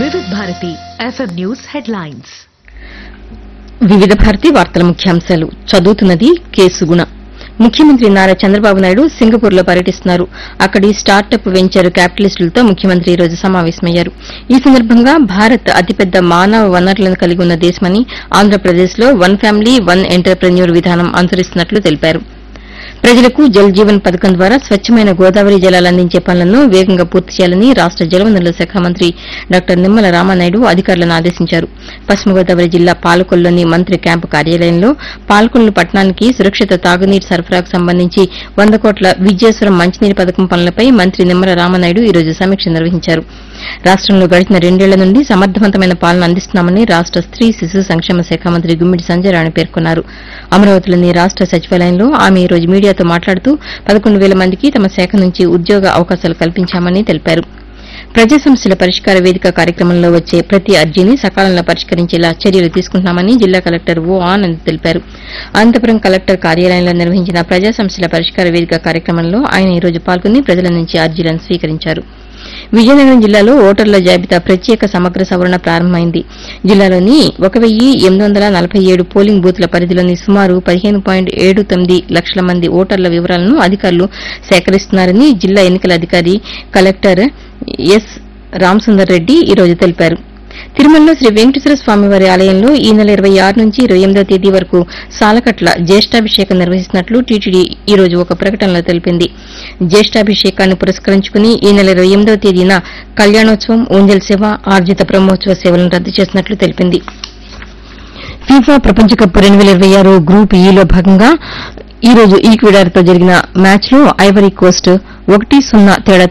వివిధ Bharati FM news headlines వివిధ భారతి వార్తల ముఖ్యాంశాలు చదువుతున్నది కేసుగుణ ముఖ్యమంత్రి నారా చంద్రబాబు నాయుడు సింగపూర్ లో పర్యటిస్తున్నారు అక్కడి స్టార్టప్ వెంచర్ క్యాపిటలిస్టులతో ముఖ్యమంత్రి ఈ రోజు సమావేశమయ్యారు ఈ సందర్భంగా భారత్ అతిపెద్ద మానవ వనరులను కలిగి ఉన్న దేశమని ఆంధ్రప్రదేశ్ లో వన్ ఫ్యామిలీ వన్ ఎంటర్ప్రెన్యూర్ విధానం అనుసరిస్తున్నట్లు తెలిపారు ప్రజలకు జల్ జీవన్ పథకం ద్వారా స్వచ్చమైన గోదావరి జలాలు అందించే పనులను వేగంగా పూర్తి చేయాలని రాష్ట జలవనరుల శాఖ మంత్రి డాక్టర్ నిమ్మల రామానాయుడు అధికారులను ఆదేశించారు పశ్చిమ గోదావరి జిల్లా పాలకొల్లులోని మంత్రి క్యాంపు కార్యాలయంలో పాలకొల్లు పట్టణానికి సురక్షిత తాగునీటి సరఫరాకు సంబంధించి వంద కోట్ల విద్యేశ్వరం మంచినీటి పథకం పనులపై మంత్రి నిమ్మల రామానాయుడు ఈ రోజు సమీక్ష నిర్వహించారు రాష్టంలో గడిచిన రెండేళ్ల నుండి సమర్థవంతమైన పాలన అందిస్తున్నామని రాష్ట స్త్రీ శిశు సంక్షేమ శాఖ మంత్రి గుమ్మిడి సంజయ్ రాణి పేర్కొన్నారు అమరావతిలోని రాష్ట సచివాలయంలో ఆమె ఈ రోజు మీడియాతో మాట్లాడుతూ పదకొండు వేల మందికి తమ శాఖ నుంచి ఉద్యోగ అవకాశాలు కల్పించామని తెలిపారు ప్రజా సమస్యల పరిష్కార వేదిక కార్యక్రమంలో వచ్చే ప్రతి అర్జీని సకాలంలో పరిష్కరించేలా చర్యలు తీసుకుంటున్నామని జిల్లా కలెక్టర్ ఓ ఆనంద్ తెలిపారు అనంతపురం కలెక్టర్ కార్యాలయంలో నిర్వహించిన ప్రజా సమస్యల పరిష్కార వేదిక కార్యక్రమంలో ఆయన ఈ రోజు పాల్గొని ప్రజల నుంచి అర్జీలను స్వీకరించారు విజయనగరం జిల్లాలో ఓటర్ల జాబితా ప్రత్యేక సమగ్ర సవరణ ప్రారంభమైంది జిల్లాలోని ఒక వెయ్యి ఎనిమిది వందల నలభై ఏడు పోలింగ్ బూత్ల పరిధిలోని సుమారు పదిహేను పాయింట్ ఏడు తొమ్మిది లక్షల మంది ఓటర్ల వివరాలను అధికారులు సేకరిస్తున్నారని జిల్లా ఎన్నికల అధికారి కలెక్టర్ ఎస్ రామసుందర్ రెడ్డి ఈ రోజు తెలిపారు తిరుమలలో శ్రీ వెంకటేశ్వర స్వామివారి ఆలయంలో ఈ నెల ఇరవై ఆరు నుంచి ఇరవై ఎనిమిదో తేదీ వరకు సాలకట్ల జ్యేష్ఠాభిషేకం నిర్వహిస్తున్నట్లు టీటీడీ ఈ రోజు ఒక ప్రకటనలో తెలిపింది జ్యేష్ఠాభిషేకాన్ని పురస్కరించుకుని ఈ నెల ఇరవై ఎనిమిదవ తేదీన కళ్యాణోత్సవం ఊంజల్ సేవ ఆర్జిత బ్రహ్మోత్సవ సేవలను రద్దు చేసినట్లు తెలిపింది ఫీఫా ప్రపంచ కప్ రెండు వేల ఇరవై ఆరు గ్రూప్ ఈలో భాగంగా ఈ రోజు ఈక్వెడార్తో జరిగిన మ్యాచ్లో ఐవరీ కోస్ట్ ఒకటి సున్నా తేడాతో